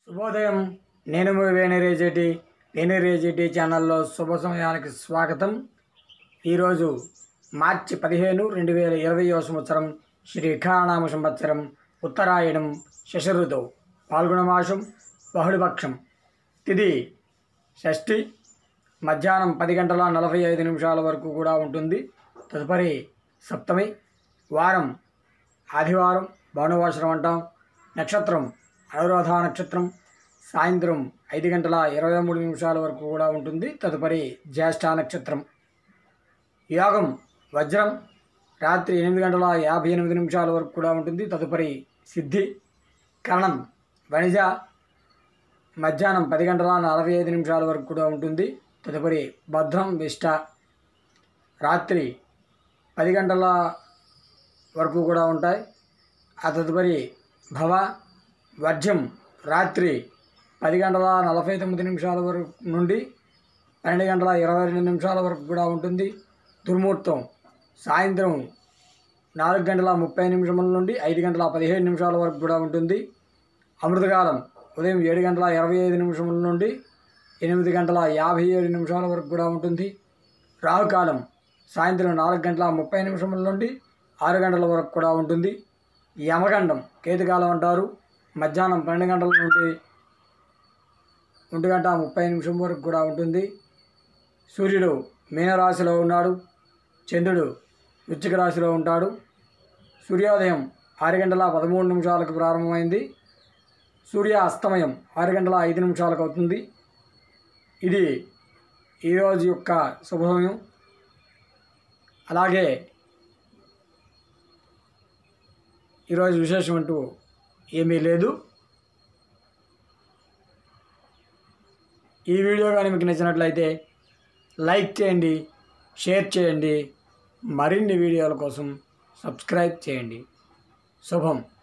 శుభోదయం నేను మీ వేణిరేజేటి వేణిరేజేటి ఛానల్లో శుభ సమయానికి స్వాగతం ఈరోజు మార్చి పదిహేను రెండు వేల ఇరవయో సంవత్సరం శ్రీ ఖానామ సంవత్సరం ఉత్తరాయణం శశరుతో పాల్గొన మాసం బహుళపక్షం తిది షష్ఠి మధ్యాహ్నం పది గంటల నలభై ఐదు నిమిషాల వరకు కూడా ఉంటుంది తదుపరి సప్తమి వారం ఆదివారం భానువాసరం అంటాం నక్షత్రం అనురాధ నక్షత్రం సాయంత్రం ఐదు గంటల ఇరవై మూడు నిమిషాల వరకు కూడా ఉంటుంది తదుపరి జ్యేష్ఠ నక్షత్రం యోగం వజ్రం రాత్రి ఎనిమిది గంటల యాభై ఎనిమిది నిమిషాల వరకు కూడా ఉంటుంది తదుపరి సిద్ధి కరణం వణిజ మధ్యాహ్నం పది గంటల నలభై ఐదు నిమిషాల వరకు కూడా ఉంటుంది తదుపరి భద్రం విష్ట రాత్రి పది గంటల వరకు కూడా ఉంటాయి ఆ తదుపరి భవ వర్జ్యం రాత్రి పది గంటల నలభై తొమ్మిది నిమిషాల వరకు నుండి పన్నెండు గంటల ఇరవై రెండు నిమిషాల వరకు కూడా ఉంటుంది దుర్ముహూర్తం సాయంత్రం నాలుగు గంటల ముప్పై నిమిషముల నుండి ఐదు గంటల పదిహేడు నిమిషాల వరకు కూడా ఉంటుంది అమృతకాలం ఉదయం ఏడు గంటల ఇరవై ఐదు నిమిషముల నుండి ఎనిమిది గంటల యాభై ఏడు నిమిషాల వరకు కూడా ఉంటుంది రాహుకాలం సాయంత్రం నాలుగు గంటల ముప్పై నిమిషముల నుండి ఆరు గంటల వరకు కూడా ఉంటుంది యమగండం కేతుకాలం అంటారు మధ్యాహ్నం పన్నెండు గంటల నుండి ఒంటి గంట ముప్పై నిమిషం వరకు కూడా ఉంటుంది సూర్యుడు మీనరాశిలో ఉన్నాడు చంద్రుడు వృశ్చిక రాశిలో ఉంటాడు సూర్యోదయం ఆరు గంటల పదమూడు నిమిషాలకు ప్రారంభమైంది సూర్య అస్తమయం ఆరు గంటల ఐదు నిమిషాలకు అవుతుంది ఇది ఈరోజు యొక్క శుభ సమయం అలాగే ఈరోజు విశేషం అంటూ ఏమీ లేదు ఈ వీడియో కానీ మీకు నచ్చినట్లయితే లైక్ చేయండి షేర్ చేయండి మరిన్ని వీడియోల కోసం సబ్స్క్రైబ్ చేయండి శుభం